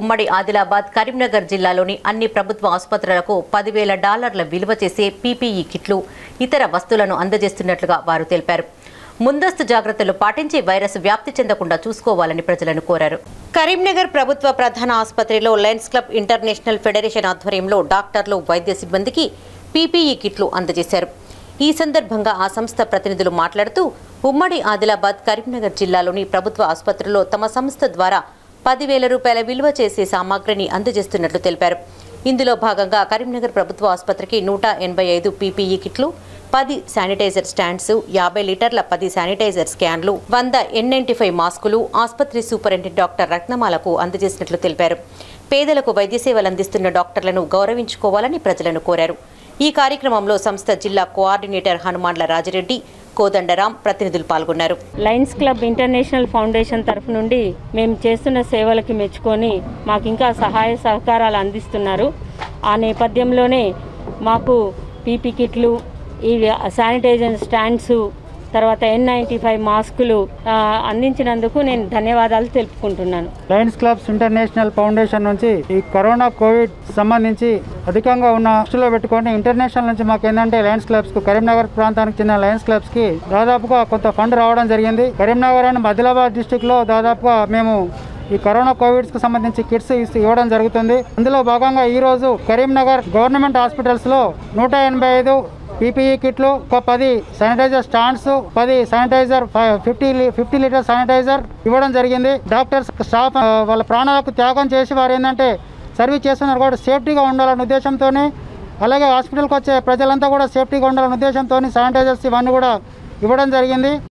ఉమ్మడి ఆదిలాబాద్ కరీంనగర్ జిల్లాలోని అన్ని ప్రభుత్వ ఆసుపత్రులకు పదివేల డాలర్ల విలువ చేసే పీపీఈ కిట్లు ఇతర వస్తువులను అందజేస్తున్నట్లుగా వారు తెలిపారు ముందస్తు జాగ్రత్తలు పాటించి వైరస్ వ్యాప్తి చెందకుండా చూసుకోవాలని ప్రజలను కోరారు కరీంనగర్ ప్రభుత్వ ప్రధాన ఆసుపత్రిలో లయన్స్ క్లబ్ ఇంటర్నేషనల్ ఫెడరేషన్ ఆధ్వర్యంలో డాక్టర్లు వైద్య సిబ్బందికి పీపీఈ కిట్లు అందజేశారు ఈ సందర్భంగా ఆ సంస్థ ప్రతినిధులు మాట్లాడుతూ ఉమ్మడి ఆదిలాబాద్ కరీంనగర్ జిల్లాలోని ప్రభుత్వ ఆసుపత్రుల్లో తమ సంస్థ ద్వారా పదివేల రూపాయల విలువ చేసే సామాగ్రిని అందజేస్తున్నట్లు తెలిపారు ఇందులో భాగంగా కరీంనగర్ ప్రభుత్వ ఆసుపత్రికి నూట ఎనభై ఐదు పీపీఈ కిట్లు పది శానిటైజర్ స్టాండ్స్ యాభై లీటర్ల పది శానిటైజర్ స్కాన్లు వంద ఎన్ నైన్టీ ఫైవ్ మాస్కులు ఆసుపత్రి సూపరింటెండెంట్ డాక్టర్ రత్నమాలకు అందజేసినట్లు తెలిపారు పేదలకు వైద్య సేవలు అందిస్తున్న డాక్టర్లను గౌరవించుకోవాలని ప్రజలను కోరారు ఈ కార్యక్రమంలో సంస్థ జిల్లా కోఆర్డినేటర్ హనుమాన్ల రాజిరెడ్డి కోదండరాం ప్రతినిధులు పాల్గొన్నారు లయన్స్ క్లబ్ ఇంటర్నేషనల్ ఫౌండేషన్ తరఫు నుండి మేము చేస్తున్న సేవలకి మెచ్చుకొని మాకు ఇంకా సహాయ సహకారాలు అందిస్తున్నారు ఆ నేపథ్యంలోనే మాకు పీపీ కిట్లు ఈ శానిటైజర్ స్టాండ్స్ తర్వాత ఎన్ నైంటీ ఫైవ్ మాస్కులు ఆ, అందించినందుకు నేను ధన్యవాదాలు తెలుపుకుంటున్నాను లయన్స్ క్లబ్స్ ఇంటర్నేషనల్ ఫౌండేషన్ నుంచి ఈ కరోనా కోవిడ్ సంబంధించి అధికంగా ఉన్న దృష్టిలో పెట్టుకొని ఇంటర్నేషనల్ నుంచి మాకు ఏంటంటే లయన్స్ క్లబ్స్ కు కరీంనగర్ ప్రాంతానికి చెందిన లయన్స్ క్లబ్స్ కి దాదాపుగా కొంత ఫండ్ రావడం జరిగింది కరీంనగర్ అండ్ ఆదిలాబాద్ డిస్టిక్ లో దాదాపుగా మేము ఈ కరోనా కోవిడ్స్ కు సంబంధించి కిట్స్ ఇస్- ఇవ్వడం జరుగుతుంది అందులో భాగంగా ఈ రోజు కరీంనగర్ గవర్నమెంట్ హాస్పిటల్స్ లో నూట ఎనభై ఐదు పీపీఈ కిట్లు ఒక పది శానిటైజర్ స్టాండ్స్ పది sanitiser fifty fifty litre sanitiser ఇవ్వడం జరిగింది డాక్టర్స్ స్టాఫ్ ఆ, వాళ్ళ ప్రాణాలకు త్యాగం చేసి వారు ఏంటంటే సర్వీస్ చేస్తున్నారు కూడా సేఫ్టీగా ఉండాలనే ఉద్దేశంతో అలాగే హాస్పిటల్కి వచ్చే ప్రజలంతా కూడా సేఫ్టీగా ఉండాలనే ఉద్దేశంతో శానిటైజర్స్ ఇవన్నీ కూడా ఇవ్వడం జరిగింది